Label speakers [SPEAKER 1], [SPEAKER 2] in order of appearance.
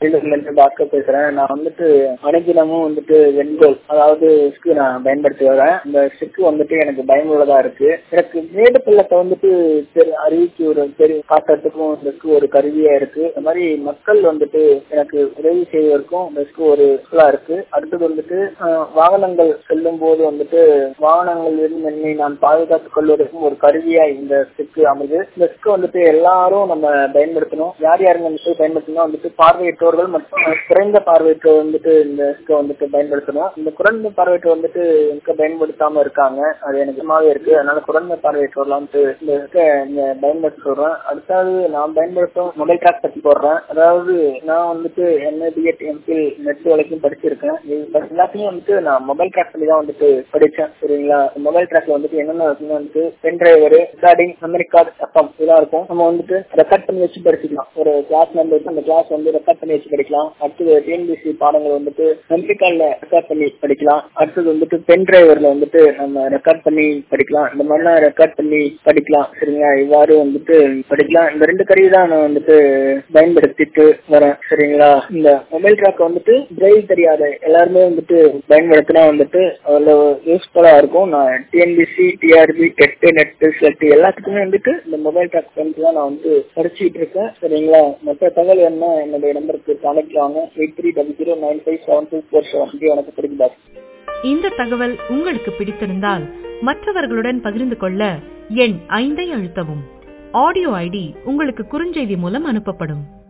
[SPEAKER 1] இருந்து பாஸ்கர் பேசுறேன் நான் வந்துட்டு அனுதினமும் வந்துட்டு வெண்கோல் அதாவது ஸ்டிக்கு நான் பயன்படுத்தி வரேன் இந்த ஸ்டிக்கு வந்துட்டு எனக்கு பயனுள்ளதா இருக்கு எனக்கு மேடு பள்ளத்தை வந்துட்டு தெரி- அறிவிக்கு ஒரு பெரிய காட்டுறதுக்கும் இந்த ஸ்டிக்கு ஒரு கருவியா இருக்கு இந்த மாதிரி மக்கள் வந்துட்டு எனக்கு உதவி செய்வதற்கும் இந்த ஸ்டிக்கு ஒரு useful-ஆ இருக்கு அடுத்தது வந்துட்டு அஹ், வாகனங்கள் செல்லும் போது வந்துட்டு வாகனங்கள் இருந்து என்னை நான் பாதுகாத்துக் கொள்வதற்கும் ஒரு கருவியா இந்த ஸ்டிக்கு அமைது இந்த ஸ்டிக்கு வந்துட்டு எல்லாரும் நம்ம பயன்படுத்தணும் யார் யாருங்க வந்துட்டு பயன்படுத்தணும் வந்துட்டு பார்வையற்றோர்கள் மற்றும் குறைந்த பார்வையற்றோர் வந்துட்டு இந்த ஸ்டிக்கை வந்துட்டு பயன்படுத்தணும் இந்த குறைந்த பார்வையற்றோர் வந்துட்டு ஸ்டிக்கை பயன்படுத்தாம இருக்காங்க அது எனக்கு சும்மாவே இருக்கு அதனால குறைந்த பார்வையற்றோர்லாம் வந்துட்டு இந்த ஸ்டிக்கை நீங்க பயன்படுத்த சொல்றேன் அடுத்தது நான் பயன்படுத்தும் மொபைல் ட்ராக் பத்தி போடுறேன் அதாவது நான் வந்துட்டு என்ஐடிஎட் எம்பில் நெட் வரைக்கும் படிச்சிருக்கேன் இது எல்லாத்தையும் வந்துட்டு நான் மொபைல் ட்ராக் பண்ணி தான் வந்துட்டு படிச்சேன் சரிங்களா மொபைல் ட்ராக்ல வந்துட்டு என்னென்ன இருக்குன்னு வந்துட்டு pen driver recording memory card FM இதெல்லாம் இருக்கும் நம்ம வந்துட்டு ரெக்கார்ட் பண்ணி வச்சு படிச்சுக்கலாம் ஒரு கிளாஸ் நம்பர் அந்த கிளாஸ் வந்து ரெக்கார்ட் பண்ணி வச்சு படிக்கலாம் அடுத்தது டிஎன்பிசி பாடங்கள் வந்துட்டு மெமரி கார்டில் ரெக்கார்ட் பண்ணி படிக்கலாம் அடுத்தது வந்துட்டு பென் டிரைவர்ல வந்துட்டு நம்ம ரெக்கார்ட் பண்ணி படிக்கலாம் இந்த மாதிரிலாம் ரெக்கார்ட் பண்ணி படிக்கலாம் சரிங்களா இவ்வாறு வந்துட்டு படிக்கலாம் இந்த ரெண்டு கருவி தான் நான் வந்துட்டு பயன்படுத்திட்டு வரேன் சரிங்களா இந்த மொபைல் ட்ராக் வந்துட்டு பிரெயில் தெரியாத எல்லாருமே வந்துட்டு பயன்படுத்தினா வந்துட்டு அதுல யூஸ்ஃபுல்லா இருக்கும் நான் TNPSC TRB TET NET SLET எல்லாத்துக்குமே வந்துட்டு இந்த மொபைல் ட்ராக் பண்ணிட்டு தான் நான் வந்து படிச்சுட்டு இருக்கேன் சரிங்களா மற்ற தகவல் என்ன என்னுடைய நம்பருக்கு கான்டாக்ட் வாங்க eight three double zero nine five seven two four seven எனக்கு பிடிக்கும்
[SPEAKER 2] இந்த தகவல் உங்களுக்கு பிடித்திருந்தால் மற்றவர்களுடன் பகிர்ந்து கொள்ள எண் ஐந்தை அழுத்தவும் ஆடியோ ஐடி உங்களுக்கு குறுஞ்செய்தி மூலம் அனுப்பப்படும்